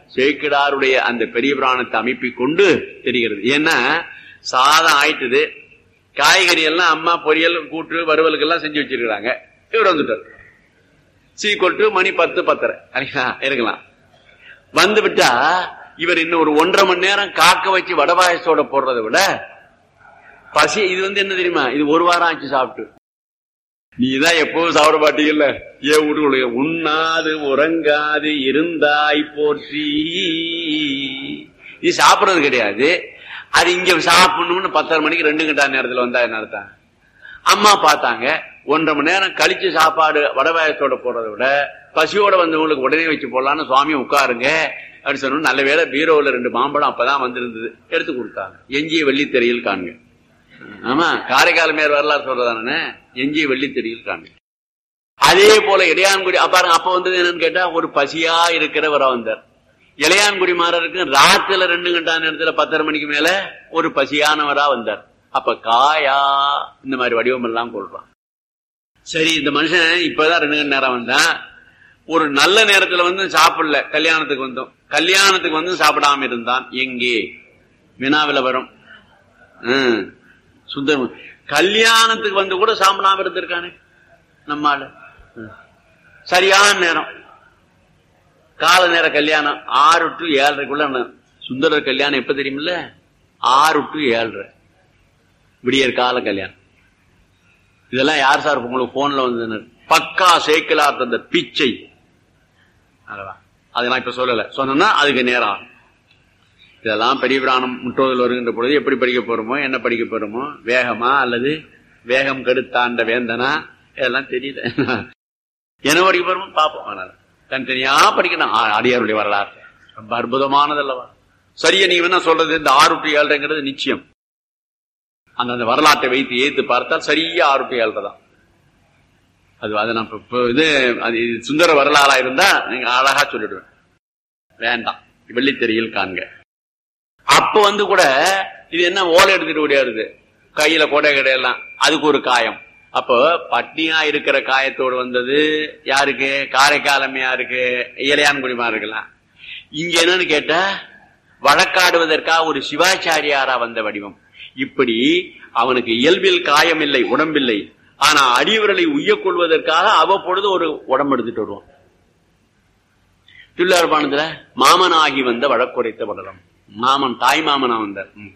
சேக்கிடாருடைய அந்த பெரிய புராணத்தை அமைப்பை கொண்டு தெரிகிறது ஏன்னா சாதம் ஆயிட்டுது காய்கறி எல்லாம் அம்மா பொரியல் கூட்டு வறுவலுக்கெல்லாம் செஞ்சு வச்சிருக்கிறாங்க இவர் வந்துட்டார் சீக்கொட்டு மணி பத்து பத்தரை சரிங்களா? இருக்கலாம் வந்து விட்டா இவர் இன்னும் ஒரு ஒன்றரை மணி நேரம் காக்க வச்சு வடபாயசோட போடுறதை விட பசி இது வந்து என்ன தெரியுமா இது ஒரு வாரம் ஆச்சு சாப்பிட்டு நீதான் எப்பவும் சாப்பிட மாட்டீங்கல்ல ஏன் வீட்டுக்குள்ள உண்ணாது உறங்காது இருந்தாய் போற்றி இது சாப்பிடுறது கிடையாது அது இங்க சாப்பிடணும்னு பத்தரை மணிக்கு ரெண்டு கண்டா நேரத்துல வந்தா என்ன அர்த்தம் அம்மா பார்த்தாங்க ஒன்றரை மணி நேரம் கழிச்சு சாப்பாடு வடபாயத்தோட போடுறதை விட பசியோட வந்தவங்களுக்கு உடனே வச்சு போடலான்னு சுவாமி உட்காருங்க அப்படின்னு சொன்னோம் நல்ல வேளை பீரோவில் ரெண்டு மாம்பழம் அப்பதான் வந்திருந்தது எடுத்து கொடுத்தாங்க எஞ்சிய வெள்ளித்தெறியில் காண்க ஆமா காரைக்கால் மேல் வரலாறு சொல்றதானே எஞ்சிய வெள்ளித்தெறியில் காண்க அதே போல இளையான்குடி அப்ப பாருங்க அப்ப வந்தது என்னன்னு கேட்டா ஒரு பசியா இருக்கிறவரா வந்தார் இளையான்குடி மாறருக்கு ராத்துல ரெண்டு கண்டா நேரத்துல பத்தரை மணிக்கு மேல ஒரு பசியானவரா வந்தார் அப்ப காயா இந்த மாதிரி வடிவம் எல்லாம் கொள்றான் சரி இந்த மனுஷன் இப்பதான் ரெண்டு மணி நேரம் வந்தான் ஒரு நல்ல நேரத்துல வந்து சாப்பிடல கல்யாணத்துக்கு வந்தோம் கல்யாணத்துக்கு வந்து சாப்பிடாம இருந்தான் எங்கே வினாவில வரும் ஹம், சுந்தரம் கல்யாணத்துக்கு வந்து கூட சாப்பிடாம இருந்திருக்கானே நம்மால ஹம். சரியான நேரம் கால நேர கல்யாணம் ஆறு டு ஏழரைக்குள்ள ந- சுந்தரர் கல்யாணம் எப்ப தெரியுமில்ல ஆறு டு ஏழரை விடியற் கால கல்யாணம் இதெல்லாம் யார் சார் உங்களுக்கு போன்ல வந்து பக்கா சேக்கலார் தந்த பிச்சை அல்லவா அதை நான் இப்ப சொல்லல சொன்னா அதுக்கு நேரம் ஆகும். இதெல்லாம் பெரிய பிராணம் முற்றோதில் வருகின்ற பொழுது எப்படி படிக்க போறோமோ என்ன படிக்க போறோமோ வேகமா அல்லது வேகம் கெடுத்தாண்ட வேந்தனா இதெல்லாம் தெரியல என்ன படிக்க போறோமோ பார்ப்போம் அதனால தனித்தனியா படிக்கணும் ஆ, அடியாருடைய வரலாறு ரொம்ப அற்புதமானது அல்லவா சரியா நீங்க என்ன சொல்றது இந்த ஆறு டு ஏழுங்கிறது நிச்சயம் அந்த அந்த வரலாற்றை வைத்து ஏத்து பார்த்தால் சரியா ஆறு டு ஏழரை தான் அது அதை நான் இப்ப- இப்ப இது அது இது சுந்தர வரலாறா இருந்தா நீங்க அழகா சொல்லிடுவேன் வேண்டாம் வெள்ளித்தெறியில் காண்க அப்ப வந்து கூட இது என்ன ஓலை எடுத்துட்டு ஓடியாருது கையில கொடை கிடையெல்லாம் அதுக்கு ஒரு காயம் அப்போ பட்னியா இருக்கிற காயத்தோடு வந்தது யாருக்கு காரைக்காலமையா இருக்கு இளையான்குடிமா இருக்கலாம் இங்க என்னன்னு கேட்டா வழக்காடுவதற்காக ஒரு சிவாச்சாரியாரா வந்த வடிவம் இப்படி அவனுக்கு இயல்பில் காயம் இல்லை உடம்பில்லை ஆனா அடியவர்களை உய்யக் கொள்வதற்காக அவ்வப்பொழுது ஒரு உடம்பு எடுத்துட்டு வருவான் திருவிழாபானத்துல மாமனாகி வந்த வழக்குரைத்த படலம் மாமன் தாய் மாமனா வந்தார் ம்.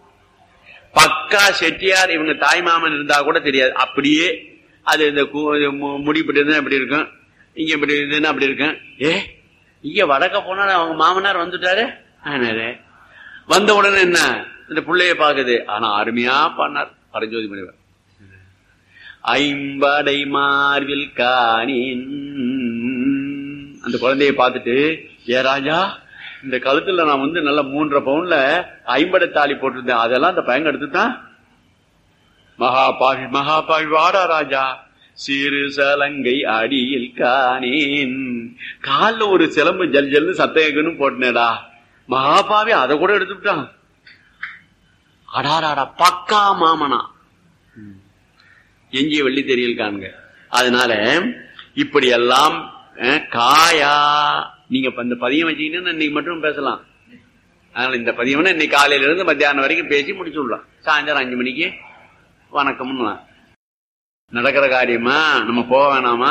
பக்கா செட்டியார் இவங்க தாய் மாமன் இருந்தா கூட தெரியாது அப்படியே அது இந்த கு- இது மு- முடி இப்படி இருந்தா இப்படி இருக்கும் இங்க இப்படி இருந்ததுன்னா அப்படி இருக்கும் ஏ இங்க வடக்க போனா அவங்க மாமனார் வந்துட்டாரு ஆனாரு வந்த உடனே என்ன இந்த பிள்ளைய பாக்குது ஆனா அருமையா பண்ணார் பரஞ்சோதி முனிவர் ஐம்படை மார்பில் காணின் அந்த குழந்தைய பார்த்துட்டு ஏ ராஜா இந்த கழுத்துல நான் வந்து நல்ல மூன்றரை பவுன்ல ஐம்படை தாலி போட்டிருந்தேன் அதெல்லாம் அந்த பையன் எடுத்துட்டான் மகா பாவி மகா பாவி வாடா ராஜா சிறு சலங்கை அடியில் காணேன் கால்ல ஒரு சிலம்பு ஜல் ஜல்னு சத்தேகன்னு போட்டனேடா மகாபாவி அதை கூட எடுத்துட்டான் அடாராடா பக்கா மாமனா எஞ்சிய வெள்ளி தெரியல் காண்க அதனால இப்படி எல்லாம் அஹ், காயா நீங்க இப்ப இந்த பதியம் வச்சீங்கன்னா இன்னைக்கு மட்டும் பேசலாம் அதனால இந்த பதியம்னா இன்னைக்கு காலையில இருந்து மத்தியானம் வரைக்கும் பேசி முடிச்சு விடலாம் சாயந்தரம் அஞ்சு மணிக்கு வணக்கம்னு நடக்கிற காரியமா நம்ம போக வேணாமா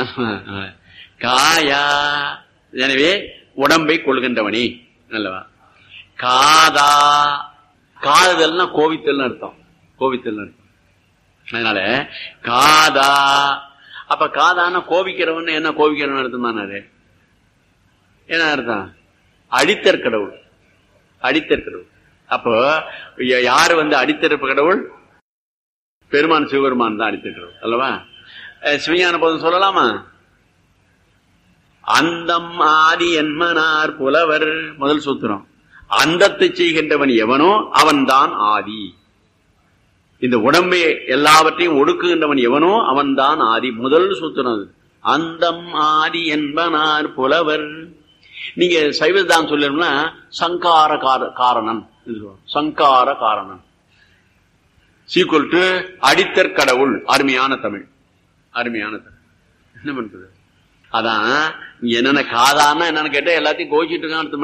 காயா எனவே உடம்பை கொள்கின்றவனி நல்லவா காதா காதல்னா கோவித்தல்னு அர்த்தம் கோவித்தல்னு அர்த்தம் அதனால காதா அப்ப காதான கோபிக்கிறவன் என்ன கோபிக்கிறவன் அர்த்தம் தானே என்ன அர்த்தம் அடித்தற் கடவுள் அடித்தற் கடவுள் அப்போ ய- யாரு வந்து அடித்தறப்பு கடவுள் பெருமான் சிவபெருமான் தான் அடித்தற் கடவுள் அல்லவா அஹ் சிவஞான போதும் சொல்லலாமா அந்தம் ஆதி என்மனார் புலவர் முதல் சூத்திரம் அந்தத்தை செய்கின்றவன் எவனோ அவன்தான் ஆதி இந்த உடம்பை எல்லாவற்றையும் ஒடுக்குகின்றவன் எவனோ அவன்தான் ஆதி முதல் சூத்திரம் அது அந்தம் ஆதி என்பனார் புலவர் நீங்க சைவதான் சொல்லணும்னா சங்கார கார- காரணன் இது சொல்லுவாங்க. சங்கார காரணன் சீக்குவல் டு அடித்தற் கடவுள் அருமையான தமிழ் அருமையான தமிழ் என்ன பண்றது அதான் இங்க என்னென்ன காதான்னா என்னன்னு கேட்டா எல்லாத்தையும் கோச்சிட்டு இருக்கான் அர்த்தம்